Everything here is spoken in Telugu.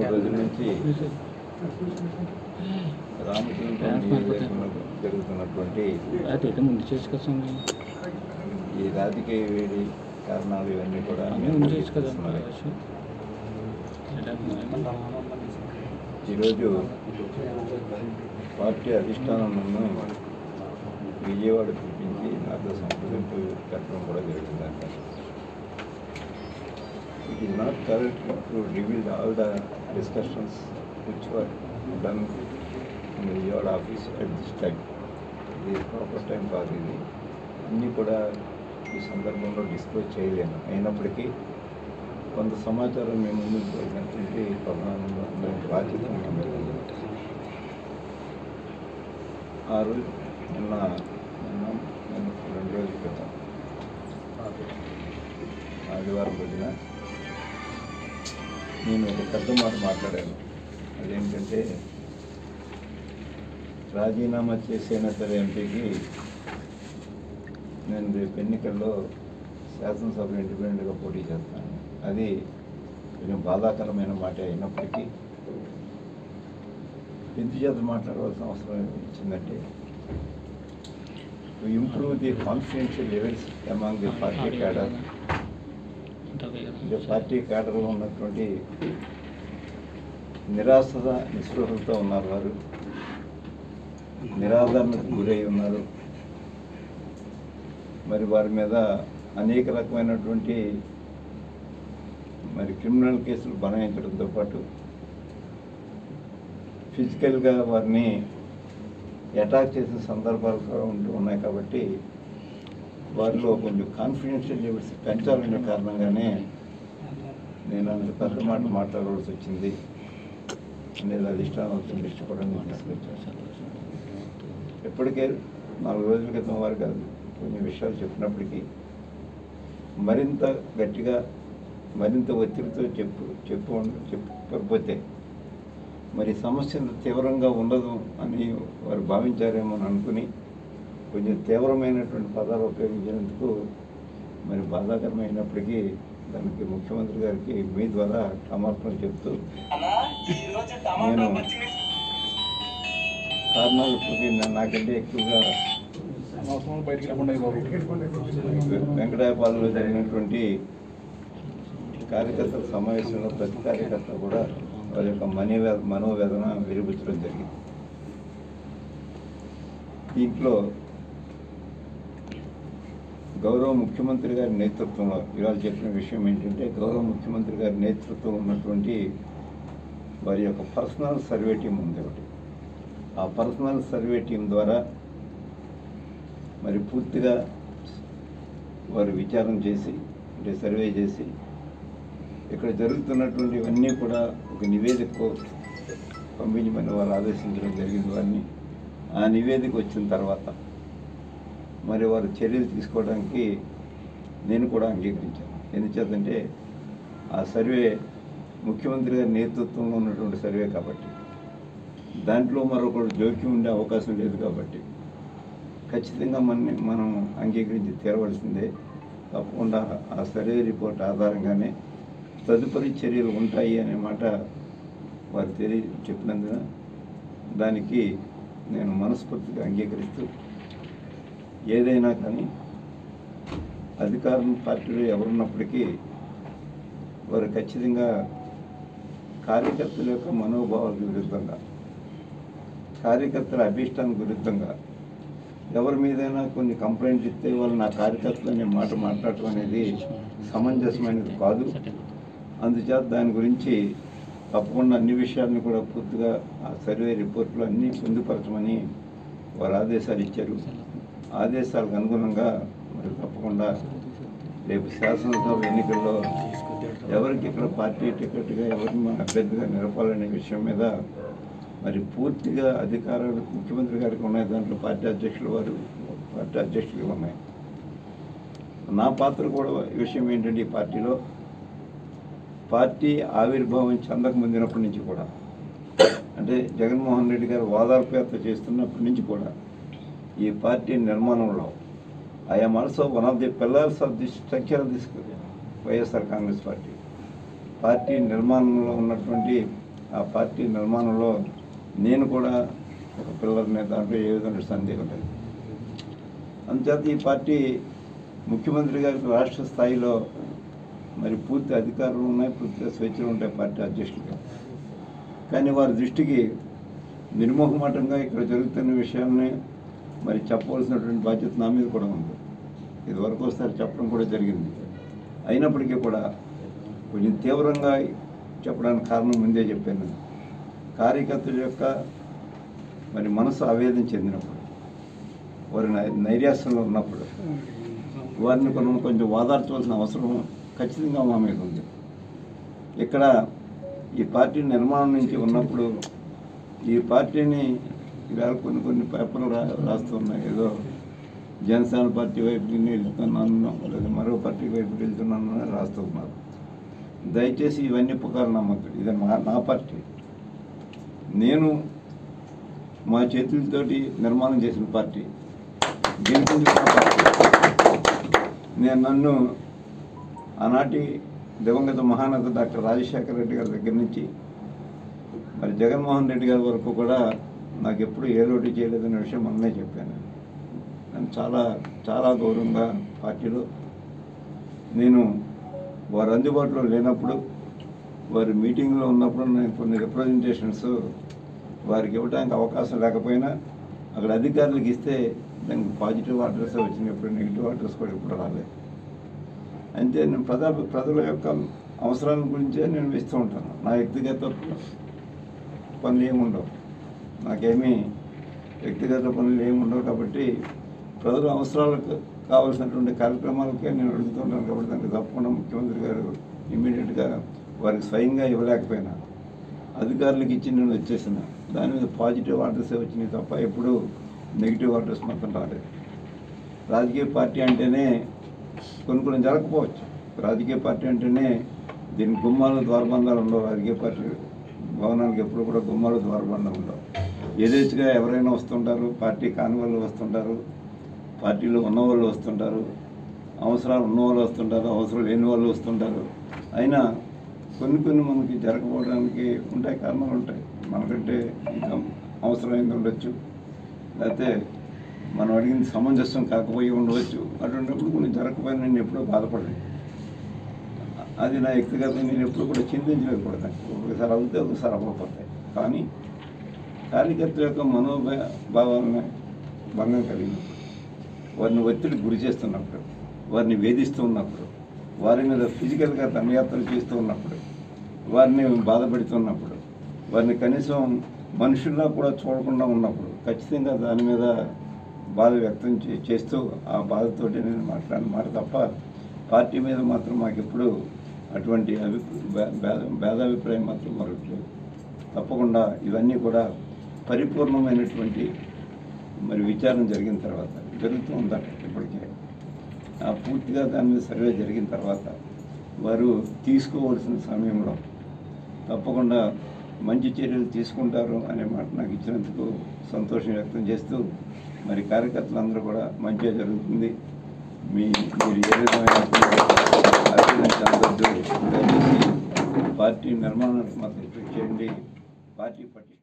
మూడు రోజుల నుంచి రామచంద్ర నియోజకవర్గంలో జరుగుతున్నటువంటి అదైతే ముందు చేయొచ్చు కదా స్వామి ఈ రాజకీయ వేడి కారణాలు ఇవన్నీ కూడా అన్నీ ముందు చేయొచ్చు కదా ఉన్నాయి. ఈరోజు పార్టీ అధిష్టానం నన్ను విజయవాడ పిలిపించి నాతో సంప్రదింపు పెట్టడం కూడా జరిగిందంట it is not correct to reveal all the discussions which were done in Vijayawada office at this time ఇది ప్రాపర్ టైం కాదు ఇది అన్నీ కూడా ఈ సందర్భంలో డిస్క్లోజ్ చేయలేను అయినప్పటికీ కొంత సమాచారం మేము ముందుకు పోయినటువంటి ప్రధానంగా మేము బాధ్యత ఉన్నాం కదా. ఆ రోజు నిన్న నిన్న నిన్న రెండు రోజుల క్రితం ఆదివారం రోజున నేను ఒక పెద్ద మాట మాట్లాడాను అదేంటంటే రాజీనామా చేసైనా సరే ఎంపీకి నేను రేపు ఎన్నికల్లో శాసనసభ ఇండిపెండెంట్గా పోటీ చేస్తాను అది కొంచెం బాధాకరమైన మాట అయినప్పటికీ ఎందుచేత మాట్లాడవలసిన అవసరం ఇచ్చిందంటే to improve the confidential levels among the party cadre the party క్యాడర్లో ఉన్నటువంటి నిరాశ నిస్పృహలతో ఉన్నారు వారు నిరాదరణకు గురై ఉన్నారు మరి వారి మీద అనేక రకమైనటువంటి మరి క్రిమినల్ కేసులు బనాయించడంతో పాటు ఫిజికల్గా వారిని అటాక్ చేసిన సందర్భాలు కూడా ఉంటూ ఉన్నాయి కాబట్టి వారిలో కొంచెం కాన్ఫిడెన్షియల్ లెవెల్స్ పెంచాలనే కారణంగానే నేను అంత పెద్ద మాట మాట్లాడవలసి వచ్చింది అనేది అధిష్టానం దృష్టి కూడా నేను తీసుకొచ్చాను ఇప్పటికే నాలుగు రోజుల క్రితం వారు కాదు కొన్ని విషయాలు చెప్పినప్పటికీ మరింత గట్టిగా మరింత ఒత్తిడితో చెప్పు చెప్పు చెప్పకపోతే మరి సమస్య తీవ్రంగా ఉండదు అని వారు భావించారేమో అని అనుకుని కొంచెం తీవ్రమైనటువంటి పదాలు ఉపయోగించినందుకు మరి బాధాకరమైనప్పటికీ దానికి ముఖ్యమంత్రి గారికి మీ ద్వారా క్షమాపణ చెప్తూ నేను కారణాలు ఇప్పటికీ నా- నాకంటే ఎక్కువగా బయటికి రాకుండా వెంకటాయపాలెంలో జరిగినటువంటి కార్యకర్తల సమావేశంలో ప్రతి కార్యకర్త కూడా వారి యొక్క మనోవే మనోవేదన వెలిబుచ్చడం జరిగింది దీంట్లో గౌరవ ముఖ్యమంత్రి గారి నేతృత్వంలో ఇవాళ చెప్పిన విషయం ఏంటంటే గౌరవ ముఖ్యమంత్రి గారి నేతృత్వంలో ఉన్నటువంటి వారి యొక్క పర్సనల్ సర్వే టీం ఉంది ఒకటి ఆ పర్సనల్ సర్వే టీం ద్వారా మరి పూర్తిగా వారు విచారం చేసి అంటే సర్వే చేసి ఇక్కడ జరుగుతున్నటువంటి ఇవన్నీ కూడా ఒక నివేదిక పంపించమని వారు ఆదేశించడం జరిగింది వారిని ఆ నివేదిక వచ్చిన తర్వాత మరి వారు చర్యలు తీసుకోవడానికి నేను కూడా అంగీకరించాను ఎందుచేతంటే ఆ సర్వే ముఖ్యమంత్రి గారి నేతృత్వంలో ఉన్నటువంటి సర్వే కాబట్టి దాంట్లో మరొకరు జోక్యం ఉండే అవకాశం లేదు కాబట్టి ఖచ్చితంగా మన మనం అంగీకరించి తీరవలసిందే తప్పకుండా ఆ సర్వే రిపోర్ట్ ఆధారంగానే తదుపరి చర్యలు ఉంటాయి అనే మాట వారు తెలియ చెప్పినందున దానికి నేను మనస్ఫూర్తిగా అంగీకరిస్తూ ఏదైనా కానీ అధికారం పార్టీలో ఎవరున్నప్పటికీ వారు ఖచ్చితంగా కార్యకర్తల యొక్క మనోభావాలకు విరుద్ధంగా కార్యకర్తల అభీష్టానికి విరుద్ధంగా ఎవరి మీదైనా కొన్ని కంప్లైంట్ ఇస్తే వాళ్ళు నా కార్యకర్తలు అనే మాట మాట్లాడటం అనేది సమంజసమైనది కాదు అందుచేత దాని గురించి తప్పకుండా అన్ని విషయాలను కూడా పూర్తిగా ఆ సర్వే రిపోర్ట్లో అన్నీ పొందుపరచమని వారు ఆదేశాలు ఇచ్చారు ఆదేశాలకు అనుగుణంగా మరి తప్పకుండా రేపు శాసనసభ ఎన్నికల్లో ఎవరికి ఇక్కడ పార్టీ టికెట్గా ఎవరిని మన అభ్యర్థిగా నిలపాలనే విషయం మీద మరి పూర్తిగా అధికారాలు ముఖ్యమంత్రి గారికి ఉన్నాయి దాంట్లో పార్టీ అధ్యక్షులు వారు పార్టీ అధ్యక్షులు ఉన్నాయి నా పాత్ర కూడా విషయం ఏంటంటే ఈ పార్టీలో పార్టీ ఆవిర్భావం చెందక ముందినప్పటి నుంచి కూడా అంటే జగన్మోహన్ రెడ్డి గారు వాదార్పేత చేస్తున్నప్పటి నుంచి కూడా ఈ పార్టీ నిర్మాణంలో I'm also one of the pillars of the structure of this YSR Congress party party నిర్మాణంలో ఉన్నటువంటి ఆ పార్టీ నిర్మాణంలో నేను కూడా ఒక పిల్లర్ని దాంట్లో ఏ విధంగా సందేహం లేదు అంతేత ఈ పార్టీ ముఖ్యమంత్రి గారికి రాష్ట్ర స్థాయిలో మరి పూర్తి అధికారులు ఉన్నాయి పూర్తిగా స్వేచ్ఛలు ఉంటాయి పార్టీ అధ్యక్షులుగా కానీ వారి దృష్టికి నిర్మోహమాటంగా ఇక్కడ జరుగుతున్న విషయాల్ని మరి చెప్పవలసినటువంటి బాధ్యత నా మీద కూడా ఉంది ఇదివరకు ఒకసారి చెప్పడం కూడా జరిగింది అయినప్పటికీ కూడా కొంచెం తీవ్రంగా చెప్పడానికి కారణం ముందే చెప్పాను కార్యకర్తల యొక్క మరి మనసు ఆవేదన చెందినప్పుడు వారి నై నైరాశ్యంలో ఉన్నప్పుడు వారిని కొన్ని కొంచెం ఓదార్చవలసిన అవసరం ఖచ్చితంగా మా మీద ఉంది ఇక్కడ ఈ పార్టీ నిర్మాణం నుంచి ఉన్నప్పుడు ఈ పార్టీని ఇవాళ కొన్ని కొన్ని పేపర్లు రా రాస్తున్నాయి ఏదో జనసేన పార్టీ వైపు నేను వెళ్తున్నాను లేదా మరో పార్టీ వైపు వెళ్తున్నాను అని రాస్తున్నారు దయచేసి ఇవన్నీ పుకారు నమ్మద్దు ఇది మా నా పార్టీ నేను మా చేతులతోటి నిర్మాణం చేసిన పార్టీ గెలిపించిన పార్టీ నేను నన్ను ఆనాటి దివంగత మహానేత డాక్టర్ రాజశేఖర రెడ్డి గారి దగ్గర నుంచి మరి జగన్మోహన్ రెడ్డి గారి వరకు కూడా నాకు ఎప్పుడు ఏ లోటు చేయలేదనే విషయం మొన్నే చెప్పాను నేను చాలా చాలా గౌరవంగా పార్టీలో నేను వారు అందుబాటులో లేనప్పుడు వారి మీటింగ్లో ఉన్నప్పుడు నేను కొన్ని రిప్రజెంటేషన్స్ వారికి ఇవ్వడానికి అవకాశం లేకపోయినా అక్కడ అధికారులకు ఇస్తే దానికి పాజిటివ్ అడ్రస్ వచ్చినాయి ఇప్పుడు నెగిటివ్ అడ్రస్ కూడా ఇప్పుడు రాలేదు అంతే నేను ప్రజా ప్రజల యొక్క అవసరాల గురించే నేను ఇస్తూ ఉంటాను నా వ్యక్తిగత పనులు ఏమి ఉండవు నాకేమీ వ్యక్తిగత పనులు ఏమి ఉండవు కాబట్టి ప్రజల అవసరాలకు కావాల్సినటువంటి కార్యక్రమాలకే నేను అడుగుతుంటాను కాబట్టి దానికి తప్పకుండా ముఖ్యమంత్రి గారు ఇమ్మీడియట్గా వారికి స్వయంగా ఇవ్వలేకపోయినా అధికారులకు ఇచ్చి నేను వచ్చేసిన దాని మీద పాజిటివ్ ఆర్డర్స్ వచ్చినాయి తప్ప ఎప్పుడు నెగిటివ్ ఆర్డర్స్ మొత్తం రాలేదు రాజకీయ పార్టీ అంటేనే కొన్ని కొన్ని జరగకపోవచ్చు రాజకీయ పార్టీ అంటేనే దీని గుమ్మాలు ద్వారబంధాలు ఉండవు రాజకీయ పార్టీ భవనానికి ఎప్పుడు కూడా గుమ్మాలు ద్వారబంధాలు ఉండవు యథేచ్ఛగా ఎవరైనా వస్తుంటారు పార్టీ కాని వాళ్ళు వస్తుంటారు పార్టీలో ఉన్నవాళ్ళు వస్తుంటారు అవసరాలు ఉన్నవాళ్ళు వస్తుంటారు అవసరం లేని వాళ్ళు వస్తుంటారు అయినా కొన్ని కొన్ని మనకి జరగకపోవడానికి ఉంటాయి కారణాలు ఉంటాయి మనకంటే ఇంకా అవసరమైంది ఉండొచ్చు లేకపోతే మనం అడిగింది సమంజసం కాకపోయి ఉండవచ్చు అటువంటిప్పుడు కొన్ని జరగకపోయినా నేను ఎప్పుడూ బాధపడలేదు అది నా వ్యక్తిగత నేను ఎప్పుడు కూడా చింతించలేదు కూడా దాన్ని. ఒకసారి అవుతే ఒకసారి అవ్వకపోతాయి కానీ కార్యకర్తల యొక్క మనోభావాలను భంగం కలిగినప్పుడు వారిని ఒత్తిడి గురి చేస్తున్నప్పుడు వారిని వేధిస్తూ ఉన్నప్పుడు వారి మీద ఫిజికల్గా దండయాత్రలు చేస్తూ ఉన్నప్పుడు వారిని బాధ పెడుతున్నప్పుడు వారిని కనీసం మనుషుల్లా కూడా చూడకుండా ఉన్నప్పుడు ఖచ్చితంగా దాని మీద బాధ వ్యక్తం చే- చేస్తూ ఆ బాధతోటి నేను మాట్లాడిన మాట తప్ప పార్టీ మీద మాత్రం మాకు ఎప్పుడు అటువంటి అభి భే- భేద- భేదాభిప్రాయం మాత్రం మరొకటి లేదు తప్పకుండా ఇవన్నీ కూడా పరిపూర్ణమైనటువంటి మరి విచారణ జరిగిన తర్వాత జరుగుతూ ఉందట ఇప్పటికే ఆ పూర్తిగా దాని మీద సర్వే జరిగిన తర్వాత వారు తీసుకోవాల్సిన సమయంలో తప్పకుండా మంచి చర్యలు తీసుకుంటారు అనే మాట నాకు ఇచ్చినందుకు సంతోషం వ్యక్తం చేస్తూ మరి కార్యకర్తలందరూ కూడా మంచిగా జరుగుతుంది మీ మీరు ఏ విధమైన అభ్యర్థన చెందొద్దు దయచేసి పార్టీ నిర్మాణానికి మాత్రం కృషి చేయండి పార్టీ పట్టి